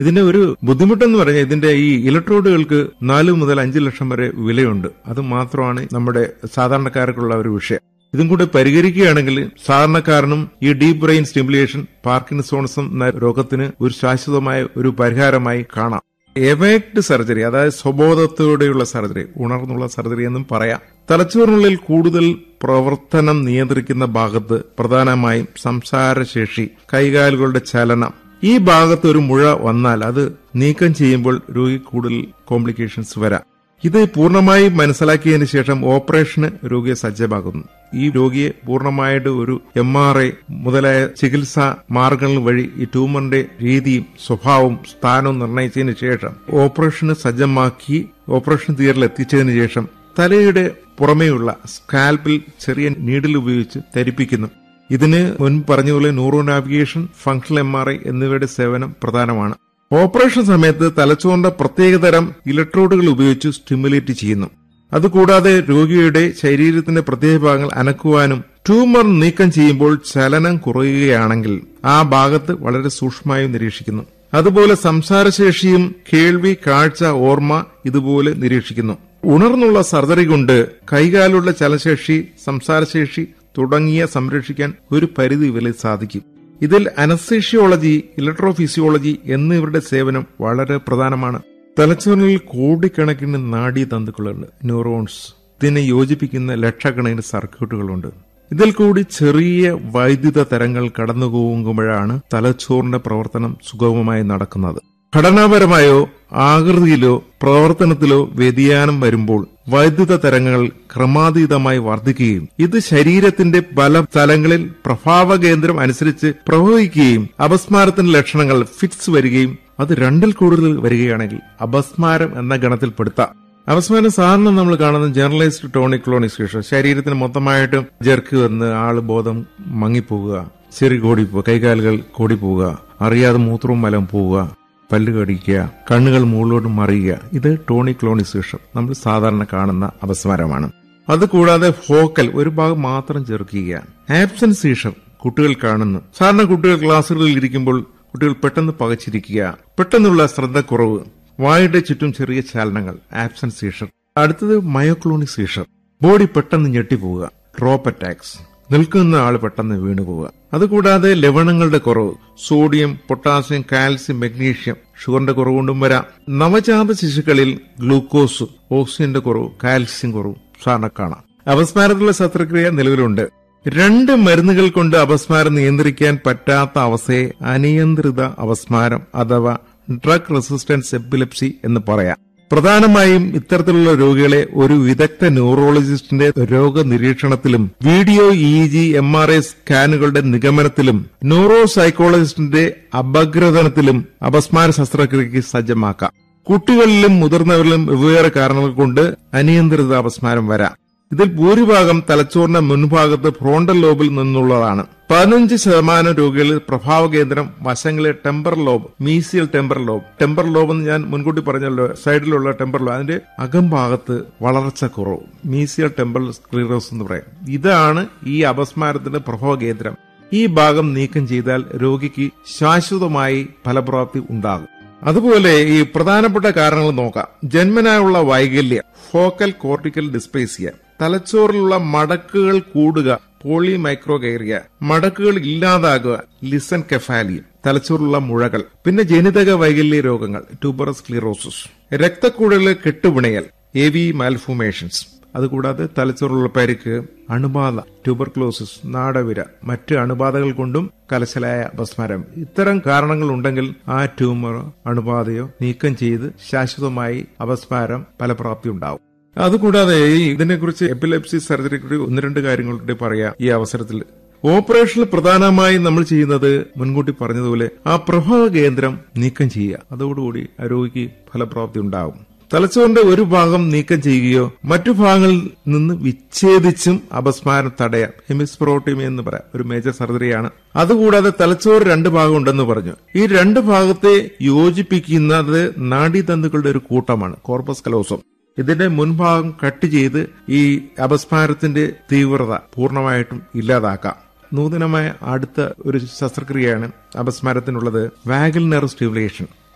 ഇതിന്റെ ഒരു ബുദ്ധിമുട്ടെന്ന് പറഞ്ഞാൽ ഇതിന്റെ ഈ ഇലക്ട്രോഡുകൾക്ക് നാല് മുതൽ അഞ്ച് ലക്ഷം വരെ വിലയുണ്ട് അത് മാത്രമാണ് നമ്മുടെ സാധാരണക്കാർക്കുള്ള ഒരു വിഷയം ഇതും കൂടെ പരിഹരിക്കുകയാണെങ്കിൽ സാധാരണക്കാരനും ഈ ഡീപ് ബ്രെയിൻ സ്റ്റിമുലേഷൻ പാർക്കിൻസോൺസം എന്ന രോഗത്തിന് ഒരു ശാശ്വതമായ ഒരു പരിഹാരമായി കാണാം എവേക്ട് സർജറി അതായത് സ്വബോധത്തോടെയുള്ള സർജറി ഉണർന്നുള്ള സർജറി എന്നും പറയാം തലച്ചോറിനുള്ളിൽ കൂടുതൽ പ്രവർത്തനം നിയന്ത്രിക്കുന്ന ഭാഗത്ത് പ്രധാനമായും സംസാരശേഷി കൈകാലുകളുടെ ചലനം ഈ ഭാഗത്ത് ഒരു മുഴ വന്നാൽ അത് നീക്കം ചെയ്യുമ്പോൾ രോഗി കൂടുതൽ കോംപ്ലിക്കേഷൻസ് വരാം ഇത് പൂർണ്ണമായി മനസ്സിലാക്കിയതിനു ശേഷം ഓപ്പറേഷന് രോഗിയെ സജ്ജമാകുന്നു ഈ രോഗിയെ പൂർണ്ണമായിട്ട് ഒരു എം ആർ ഐ മുതലായ ചികിത്സാ മാർഗങ്ങൾ വഴി ഈ ട്യൂമറിന്റെ രീതിയും സ്വഭാവവും സ്ഥാനവും നിർണയിച്ചതിന് ശേഷം ഓപ്പറേഷന് സജ്ജമാക്കി ഓപ്പറേഷൻ തിയേറ്ററിൽ എത്തിച്ചതിന് ശേഷം തലയുടെ പുറമേയുള്ള സ്കാൽപ്പിൽ ചെറിയ നീഡിൽ ഉപയോഗിച്ച് ധരിപ്പിക്കുന്നു ഇതിന് മുൻപ് പറഞ്ഞതുപോലെ neuro navigation functional M R I എന്നിവയുടെ സേവനം പ്രധാനമാണ് ഓപ്പറേഷൻ സമയത്ത് തലച്ചോറിന്റെ പ്രത്യേകതരം ഇലക്ട്രോഡുകൾ ഉപയോഗിച്ച് സ്റ്റിമുലേറ്റ് ചെയ്യുന്നു അതുകൂടാതെ രോഗിയുടെ ശരീരത്തിന്റെ പ്രത്യേക ഭാഗങ്ങൾ അനക്കുവാനും ട്യൂമർ നീക്കം ചെയ്യുമ്പോൾ ചലനം കുറയുകയാണെങ്കിൽ ആ ഭാഗത്ത് വളരെ സൂക്ഷ്മമായി നിരീക്ഷിക്കുന്നു അതുപോലെ സംസാരശേഷിയും കേൾവി കാഴ്ച ഓർമ്മ ഇതുപോലെ നിരീക്ഷിക്കുന്നു ഉണർന്നുള്ള സർജറി കൊണ്ട് കൈകാലുള്ള ചലനശേഷി സംസാരശേഷി തുടങ്ങിയ സംരക്ഷിക്കാൻ ഒരു പരിധി വരെ സാധിക്കും ഇതിൽ അനസ്തേഷ്യോളജി ഇലക്ട്രോഫിസിയോളജി എന്നിവരുടെ സേവനം വളരെ പ്രധാനമാണ് തലച്ചോറിൽ കോടിക്കണക്കിന് നാഡീതന്തുക്കളുണ്ട് ന്യൂറോൺസ് ഇതിനെ യോജിപ്പിക്കുന്ന ലക്ഷക്കണക്കിന് സർക്യൂട്ടുകളുണ്ട് ഇതിൽ കൂടി ചെറിയ വൈദ്യുത തരങ്ങൾ കടന്നുപോകുമ്പോഴാണ് തലച്ചോറിന്റെ പ്രവർത്തനം സുഗമമായി നടക്കുന്നത് ഘടനാപരമായോ ആകൃതിയിലോ പ്രവർത്തനത്തിലോ വ്യതിയാനം വരുമ്പോൾ വൈദ്യുത തരംഗങ്ങൾ ക്രമാതീതമായി വർദ്ധിക്കുകയും ഇത് ശരീരത്തിന്റെ പല തലങ്ങളിൽ പ്രഭാവ കേന്ദ്രം അനുസരിച്ച് പ്രവഹിക്കുകയും അപസ്മാരത്തിന്റെ ലക്ഷണങ്ങൾ ഫിറ്റ്സ് വരികയും അത് രണ്ടിൽ കൂടുതൽ വരികയാണെങ്കിൽ അപസ്മാരം എന്ന ഗണത്തിൽപ്പെടുത്താം അപസ്മാരം സാധാരണ നമ്മൾ കാണുന്ന ജനറലൈസ്ഡ് ടോണിക് ക്ലോണിക്സേഷൻ ശരീരത്തിന് മൊത്തമായിട്ടും ജെർക്ക് വന്ന് ആള് ബോധം മങ്ങിപ്പോവുക ചെറി കോടിപ്പോവുക കൈകാലുകൾ കോടിപ്പോവുക അറിയാതെ മൂത്രവും മലം പോവുക പല്ല് കടിക്കുക കണ്ണുകൾ മുകളിലോട്ട് മറിയുക ഇത് ടോണി ക്ലോണിസേഷൻ നമ്മൾ സാധാരണ കാണുന്ന അപസ്മാരമാണ് അതുകൂടാതെ ഫോക്കൽ ഒരു ഭാഗം മാത്രം ചേർക്കുക ആബ്സൻസീഷൻ കുട്ടികൾ കാണുന്നു സാധാരണ കുട്ടികൾ ക്ലാസ്സുകളിൽ ഇരിക്കുമ്പോൾ കുട്ടികൾ പെട്ടെന്ന് പകച്ചിരിക്കുക പെട്ടെന്നുള്ള ശ്രദ്ധക്കുറവ് വായുടെ ചുറ്റും ചെറിയ ചലനങ്ങൾ ആബ്സൻസീഷൻ അടുത്തത് മയോക്ലോണിസേഷൻ ബോഡി പെട്ടെന്ന് ഞെട്ടിപ്പോവുക ഡ്രോപ്പ് അറ്റാക്സ് നിൽക്കുന്ന ആൾ പെട്ടെന്ന് വീണുപോവുക അതുകൂടാതെ ലവണങ്ങളുടെ കുറവ് സോഡിയം പൊട്ടാസ്യം കാൽസ്യം മഗ്നീഷ്യം ഷുഗറിന്റെ കുറവ് കൊണ്ടും വരാം നവജാത ശിശുക്കളിൽ ഗ്ലൂക്കോസ് ഓക്സിജന്റെ കുറവ് കാൽസ്യം കുറവ് സാധാരണ കാണാം അപസ്മാരത്തിലുള്ള ശസ്ത്രക്രിയ നിലവിലുണ്ട് രണ്ട് മരുന്നുകൾ കൊണ്ട് അപസ്മാരം നിയന്ത്രിക്കാൻ പറ്റാത്ത അവസ്ഥയെ അനിയന്ത്രിത അപസ്മാരം അഥവാ ഡ്രഗ് റെസിസ്റ്റൻസ് എപ്പിലെപ്സി എന്ന് പറയാം പ്രധാനമായും ഇത്തരത്തിലുള്ള രോഗികളെ ഒരു വിദഗ്ധ ന്യൂറോളജിസ്റ്റിന്റെ രോഗനിരീക്ഷണത്തിലും video E G M R I സ്കാനുകളുടെ നിഗമനത്തിലും ന്യൂറോ സൈക്കോളജിസ്റ്റിന്റെ അപഗ്രഥനത്തിലും അപസ്മാര ശസ്ത്രക്രിയയ്ക്ക് സജ്ജമാക്കാം കുട്ടികളിലും മുതിർന്നവരിലും വെവ്വേറെ കാരണങ്ങൾ കൊണ്ട് അനിയന്ത്രിത അപസ്മാരം വരാം ഇതിൽ ഭൂരിഭാഗം തലച്ചോറിന്റെ മുൻഭാഗത്ത് ഫ്രോണ്ടൽ ലോബിൽ നിന്നുള്ളതാണ് പതിനഞ്ച് ശതമാനം രോഗികളിൽ പ്രഭാവ കേന്ദ്രം വശങ്ങളിലെ temporal lobe mesial temporal lobe temporal lobe എന്ന് ഞാൻ മുൻകൂട്ടി പറഞ്ഞല്ലോ സൈഡിലുള്ള ടെമ്പർ ലോബ് അതിന്റെ അകംഭാഗത്ത് വളർച്ച കുറവ് മീസിയൽ ടെമ്പർ സ്ക്ലീറോസ് എന്ന് പറയും ഇതാണ് ഈ അപസ്മാരത്തിന്റെ പ്രഭാവ കേന്ദ്രം ഈ ഭാഗം നീക്കം ചെയ്താൽ രോഗിക്ക് ശാശ്വതമായി ഫലപ്രാപ്തി ഉണ്ടാകും അതുപോലെ ഈ പ്രധാനപ്പെട്ട കാരണങ്ങൾ നോക്കാം ജന്മനായുള്ള വൈകല്യം ഫോക്കൽ കോർട്ടിക്കൽ ഡിസ്പേസിയ തലച്ചോറിലുള്ള മടക്കുകൾ കൂടുക പോളി മൈക്രോകേറിയ മടക്കുകൾ ഇല്ലാതാകുക ലിസൺ കെഫാലി തലച്ചോറിലുള്ള മുഴകൾ പിന്നെ ജനിതക വൈകല്യ രോഗങ്ങൾ ട്യൂബറസ് ക്ലീറോസിസ് രക്തക്കുഴല് കെട്ടുപിണയൽ എ വി മാൽഫോമേഷൻസ് അതുകൂടാതെ തലച്ചോറിലുള്ള പരിക്ക് അണുബാധ ട്യൂബർക്ലോസിസ് നാടവിര മറ്റ് അണുബാധകൾ കൊണ്ടും കലശലായ അപസ്മാരം ഇത്തരം കാരണങ്ങൾ ഉണ്ടെങ്കിൽ ആ ട്യൂമർ അണുബാധയോ നീക്കം ചെയ്ത് ശാശ്വതമായി അപസ്മാരം ഫലപ്രാപ്തി ഉണ്ടാവും അതുകൂടാതെ ഈ ഇതിനെക്കുറിച്ച് എപ്പിലെപ്സി സർജറി കൂടി ഒന്ന് രണ്ട് കാര്യങ്ങളുടെ പറയാം ഈ അവസരത്തിൽ ഓപ്പറേഷനിൽ പ്രധാനമായും നമ്മൾ ചെയ്യുന്നത് മുൻകൂട്ടി പറഞ്ഞതുപോലെ ആ പ്രഭാവ കേന്ദ്രം നീക്കം ചെയ്യുക അതോടുകൂടി ആ രോഗിക്ക് ഫലപ്രാപ്തി ഉണ്ടാകും തലച്ചോറിന്റെ ഒരു ഭാഗം നീക്കം ചെയ്യുകയോ മറ്റു ഭാഗങ്ങളിൽ നിന്ന് വിച്ഛേദിച്ചും അപസ്മാരം തടയാം ഹെമിസ്പ്രോട്ടിമി എന്ന് പറയാം ഒരു മേജർ സർജറിയാണ് അതുകൂടാതെ തലച്ചോറ് രണ്ട് ഭാഗം ഉണ്ടെന്ന് പറഞ്ഞു ഈ രണ്ട് ഭാഗത്തെ യോജിപ്പിക്കുന്നത് നാഡീതന്തുക്കളുടെ ഒരു കൂട്ടമാണ് കോർപ്പസ് കലോസം ഇതിന്റെ മുൻഭാഗം കട്ട് ചെയ്ത് ഈ അപസ്മാരത്തിന്റെ തീവ്രത പൂർണ്ണമായിട്ടും ഇല്ലാതാക്കാം നൂതനമായ അടുത്ത ഒരു ശസ്ത്രക്രിയയാണ് അപസ്മാരത്തിനുള്ളത് വാഗൽ നെർവ് സ്റ്റിമുലേഷൻ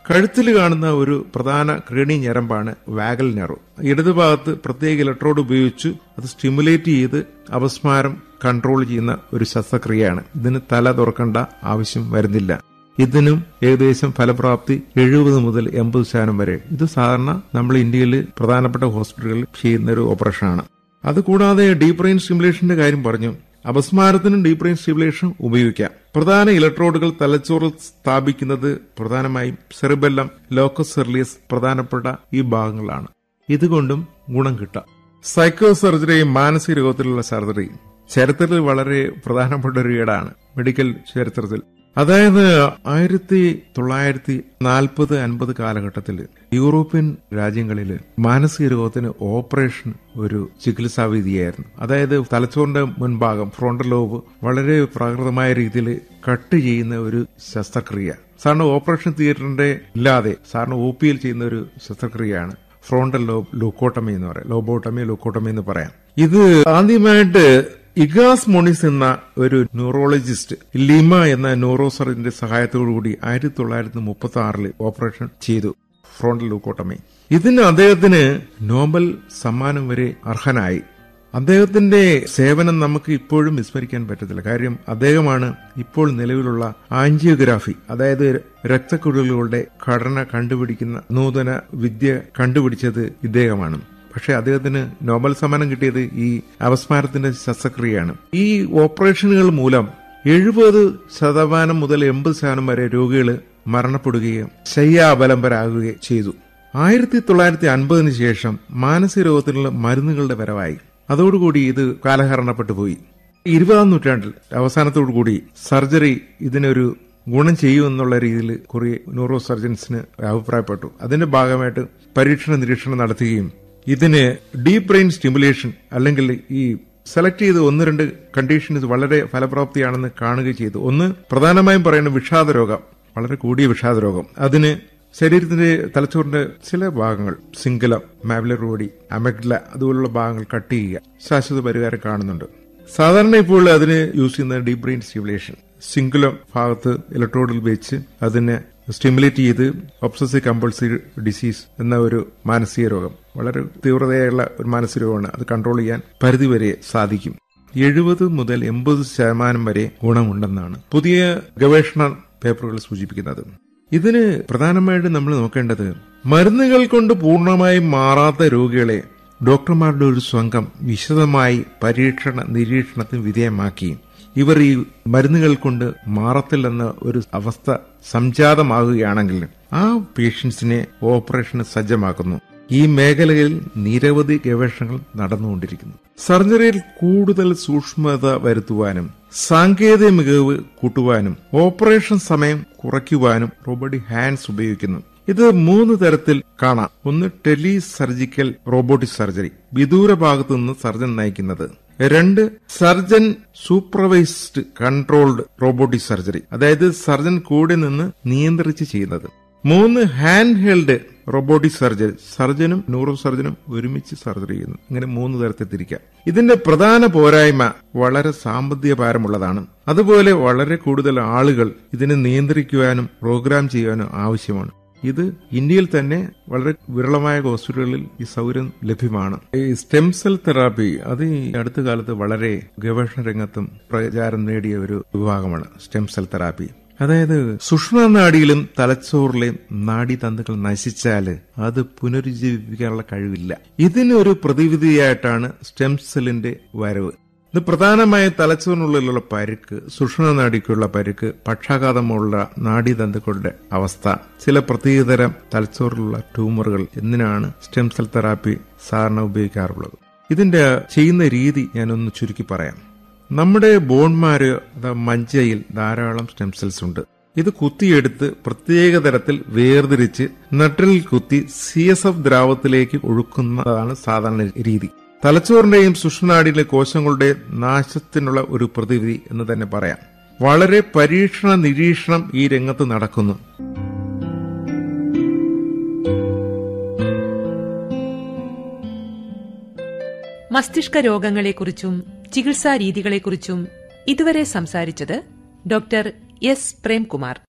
കഴുത്തിൽ കാണുന്ന ഒരു പ്രധാന ക്രീണി ഞരമ്പാണ് വാഗൽ നെറോ ഇടതുഭാഗത്ത് പ്രത്യേക ഇലക്ട്രോഡ് ഉപയോഗിച്ച് അത് സ്റ്റിമുലേറ്റ് ചെയ്ത് അപസ്മാരം കൺട്രോൾ ചെയ്യുന്ന ഒരു ശസ്ത്രക്രിയയാണ് ഇതിന് തല തുറക്കേണ്ട ആവശ്യം വരുന്നില്ല ഇതിനും ഏകദേശം ഫലപ്രാപ്തി എഴുപത് മുതൽ എൺപത് ശതമാനം വരെ ഇത് സാധാരണ നമ്മൾ ഇന്ത്യയിൽ പ്രധാനപ്പെട്ട ഹോസ്പിറ്റലുകളിൽ ചെയ്യുന്ന ഒരു ഓപ്പറേഷനാണ് അതുകൂടാതെ ഡീപ് ബ്രെയിൻ സ്റ്റിമുലേഷന്റെ കാര്യം പറഞ്ഞു അപസ്മാരത്തിനും ഡീപ് ബ്രെയിൻ സ്റ്റിമുലേഷൻ ഉപയോഗിക്കാം പ്രധാന ഇലക്ട്രോഡുകൾ തലച്ചോറിൽ സ്ഥാപിക്കുന്നത് പ്രധാനമായും സെറിബെല്ലം ലോക്കസ് സെർലിയസ് പ്രധാനപ്പെട്ട ഈ ഭാഗങ്ങളാണ് ഇതുകൊണ്ടും ഗുണം കിട്ടാം സൈക്കോ സർജറി മാനസിക രോഗത്തിലുള്ള സർജറി ചരിത്രത്തിൽ വളരെ പ്രധാനപ്പെട്ട ഒരു ഏടാണ് മെഡിക്കൽ ചരിത്രത്തിൽ അതായത് ആയിരത്തി തൊള്ളായിരത്തി നാൽപ്പത് അൻപത് കാലഘട്ടത്തിൽ യൂറോപ്യൻ രാജ്യങ്ങളിൽ മാനസിക രോഗത്തിന് ഓപ്പറേഷൻ ഒരു ചികിത്സാ വിധിയായിരുന്നു അതായത് തലച്ചോറിന്റെ മുൻഭാഗം ഫ്രോണ്ടൽ ലോബ് വളരെ പ്രാകൃതമായ രീതിയിൽ കട്ട് ചെയ്യുന്ന ഒരു ശസ്ത്രക്രിയ സാറിന് ഓപ്പറേഷൻ തിയേറ്ററിന്റെ ഇല്ലാതെ സാറിന് ഒ പിയിൽ ചെയ്യുന്ന ഒരു ശസ്ത്രക്രിയയാണ് ഫ്രോണ്ടൽ ലോബ് ലൂക്കോട്ടമി എന്ന് പറയാം ലോബോട്ടമി ലൂക്കോട്ടമി എന്ന് പറയാം ഇത് ആദ്യമായിട്ട് ഇഗാസ് മോണിസ് എന്ന ഒരു ന്യൂറോളജിസ്റ്റ് ലിമ എന്ന ന്യൂറോസറിന്റെ സഹായത്തോടുകൂടി ആയിരത്തി തൊള്ളായിരത്തി മുപ്പത്തി ആറിൽ ഓപ്പറേഷൻ ചെയ്തു ഫ്രോണ്ടൽ ലൂക്കോട്ടമി ഇതിന് അദ്ദേഹത്തിന് നോബൽ സമ്മാനം വരെ അർഹനായി അദ്ദേഹത്തിന്റെ സേവനം നമുക്ക് ഇപ്പോഴും വിസ്മരിക്കാൻ പറ്റത്തില്ല കാര്യം അദ്ദേഹമാണ് ഇപ്പോൾ നിലവിലുള്ള ആൻജിയോഗ്രാഫി അതായത് രക്തക്കുഴലുകളുടെ ഘടന കണ്ടുപിടിക്കുന്ന നൂതന വിദ്യ കണ്ടുപിടിച്ചത് ഇദ്ദേഹമാണ് പക്ഷെ അദ്ദേഹത്തിന് നോബൽ സമ്മാനം കിട്ടിയത് ഈ അപസ്മാരത്തിന്റെ ശസ്ത്രക്രിയയാണ് ഈ ഓപ്പറേഷനുകൾ മൂലം എഴുപത് ശതമാനം മുതൽ എൺപത് ശതമാനം വരെ രോഗികൾ മരണപ്പെടുകയും ശയ്യാബലംബരാകുകയും ചെയ്തു ആയിരത്തി തൊള്ളായിരത്തി അൻപതിനു ശേഷം മാനസിക രോഗത്തിനുള്ള മരുന്നുകളുടെ വരവായി അതോടുകൂടി ഇത് കാലഹരണപ്പെട്ടു പോയി ഇരുപതാം നൂറ്റാണ്ടിൽ അവസാനത്തോടുകൂടി സർജറി ഇതിനൊരു ഗുണം ചെയ്യുമെന്നുള്ള രീതിയിൽ കുറെ ന്യൂറോ സർജൻസിന് അഭിപ്രായപ്പെട്ടു അതിന്റെ ഭാഗമായിട്ട് പരീക്ഷണ നിരീക്ഷണം നടത്തുകയും ഇതിന് ഡീപ് ബ്രെയിൻ സ്റ്റിമുലേഷൻ അല്ലെങ്കിൽ ഈ സെലക്ട് ചെയ്ത് ഒന്ന് രണ്ട് കണ്ടീഷൻസ് വളരെ ഫലപ്രാപ്തിയാണെന്ന് കാണുകയും ചെയ്തു ഒന്ന് പ്രധാനമായും പറയുന്ന വിഷാദ രോഗം വളരെ കൂടിയ വിഷാദ രോഗം അതിന് ശരീരത്തിന്റെ തലച്ചോറിന്റെ ചില ഭാഗങ്ങൾ സിംഗലം മാവിലറോഡി അമഗ്ല അതുപോലുള്ള ഭാഗങ്ങൾ കട്ട് ചെയ്യുക ശാശ്വത പരിഹാരം കാണുന്നുണ്ട് സാധാരണ ഇപ്പോൾ അതിന് യൂസ് ചെയ്യുന്ന ഡീപ് ബ്രെയിൻ സ്റ്റിമുലേഷൻ സിംഗുലം ഭാഗത്ത് ഇലക്ട്രോഡിൽ വെച്ച് അതിനെ സ്റ്റിമുലേറ്റ് ചെയ്ത് ഒബ്സസീവ് കമ്പൾസീവ് ഡിസീസ് എന്ന ഒരു മാനസിക രോഗം വളരെ തീവ്രതയുള്ള ഒരു മാനസിക രോഗമാണ് അത് കൺട്രോൾ ചെയ്യാൻ പരിധിവരെ സാധിക്കും എഴുപത് മുതൽ എൺപത് ശതമാനം വരെ ഗുണമുണ്ടെന്നാണ് പുതിയ ഗവേഷണ പേപ്പറുകൾ സൂചിപ്പിക്കുന്നത് ഇതിന് പ്രധാനമായിട്ട് നമ്മൾ നോക്കേണ്ടത് മരുന്നുകൾ കൊണ്ട് പൂർണ്ണമായും മാറാത്ത രോഗികളെ ഡോക്ടർമാരുടെ ഒരു സംഘം വിശദമായി പരീക്ഷണ നിരീക്ഷണത്തിന് വിധേയമാക്കി ഇവർ ഈ മരുന്നുകൾ കൊണ്ട് മാറത്തില്ലെന്ന ഒരു അവസ്ഥ സംജാതമാകുകയാണെങ്കിൽ ആ പേഷ്യൻസിനെ ഓപ്പറേഷന് സജ്ജമാക്കുന്നു ഈ മേഖലയിൽ നിരവധി ഗവേഷണങ്ങൾ നടന്നുകൊണ്ടിരിക്കുന്നു സർജറിയിൽ കൂടുതൽ സൂക്ഷ്മത വരുത്തുവാനും സാങ്കേതിക മികവ് കൂട്ടുവാനും ഓപ്പറേഷൻ സമയം കുറയ്ക്കുവാനും റോബോട്ടിക് ഹാൻഡ്സ് ഉപയോഗിക്കുന്നു ഇത് മൂന്ന് തരത്തിൽ കാണാം ഒന്ന് ടെലി സർജിക്കൽ റോബോട്ടിക് സർജറി വിദൂര ഭാഗത്തു നിന്ന് സർജൻ നയിക്കുന്നത് രണ്ട് surgeon supervised controlled robotic surgery അതായത് സർജൻ കൂടെ നിന്ന് നിയന്ത്രിച്ച് ചെയ്യുന്നത് മൂന്ന് ഹാൻഡ് ഹെൽഡ് റോബോട്ടിക് സർജറി സർജനും ന്യൂറോ സർജനും ഒരുമിച്ച് സർജറി ചെയ്യുന്നു ഇങ്ങനെ മൂന്ന് തരത്തിൽ തിരിക്കാം ഇതിന്റെ പ്രധാന പോരായ്മ വളരെ സാമ്പത്തിക ഭാരമുള്ളതാണ് അതുപോലെ വളരെ കൂടുതൽ ആളുകൾ ഇതിനെ നിയന്ത്രിക്കുവാനും പ്രോഗ്രാം ചെയ്യാനും ആവശ്യമാണ് ഇത് ഇന്ത്യയിൽ തന്നെ വളരെ വിരളമായ ഹോസ്പിറ്റലുകളിൽ ഈ സൗകര്യം ലഭ്യമാണ് ഈ സ്റ്റെം സെൽ തെറാപ്പി അത് ഈ അടുത്ത കാലത്ത് വളരെ ഗവേഷണ രംഗത്തും പ്രചാരം നേടിയ ഒരു വിഭാഗമാണ് സ്റ്റെം സെൽ തെറാപ്പി അതായത് സുഷ്മ നാഡിയിലും തലച്ചോറിലെയും നാഡീതന്തുക്കൾ നശിച്ചാൽ അത് പുനരുജ്ജീവിപ്പിക്കാനുള്ള കഴിവില്ല ഇതിനൊരു പ്രതിവിധിയായിട്ടാണ് സ്റ്റെം സെല്ലിന്റെ വരവ് ഇത് പ്രധാനമായും തലച്ചോറിനുള്ളിലുള്ള പരുക്ക് സുഷുണ നാടിക്കുള്ള പരുക്ക് പക്ഷാഘാതമുള്ള നാഡീതന്തുക്കളുടെ അവസ്ഥ ചില പ്രത്യേകതരം തലച്ചോറിലുള്ള ട്യൂമറുകൾ എന്നിനാണ് സ്റ്റെം സെൽ തെറാപ്പി സാധാരണ ഉപയോഗിക്കാറുള്ളത് ഇതിന്റെ ചെയ്യുന്ന രീതി ഞാനൊന്ന് ചുരുക്കി പറയാം നമ്മുടെ ബോൺമാര് മജ്ജയിൽ ധാരാളം സ്റ്റെം സെൽസ് ഉണ്ട് ഇത് കുത്തിയെടുത്ത് പ്രത്യേക തരത്തിൽ വേർതിരിച്ച് നട്ടലിൽ കുത്തി സി എസ് എഫ് ദ്രാവത്തിലേക്ക് ഒഴുക്കുന്നതാണ് സാധാരണ രീതി തലച്ചോറിന്റെയും സുഷ്ണാടിയിലെ കോശങ്ങളുടെ നാശത്തിനുള്ള ഒരു പ്രതിവിധി എന്ന് തന്നെ പറയാം വളരെ പരീക്ഷണ നിരീക്ഷണം ഈ രംഗത്ത് നടക്കുന്നു മസ്തിഷ്ക രോഗങ്ങളെക്കുറിച്ചും ചികിത്സാ രീതികളെക്കുറിച്ചും ഇതുവരെ സംസാരിച്ചത് ഡോക്ടർ എസ് പ്രേംകുമാർ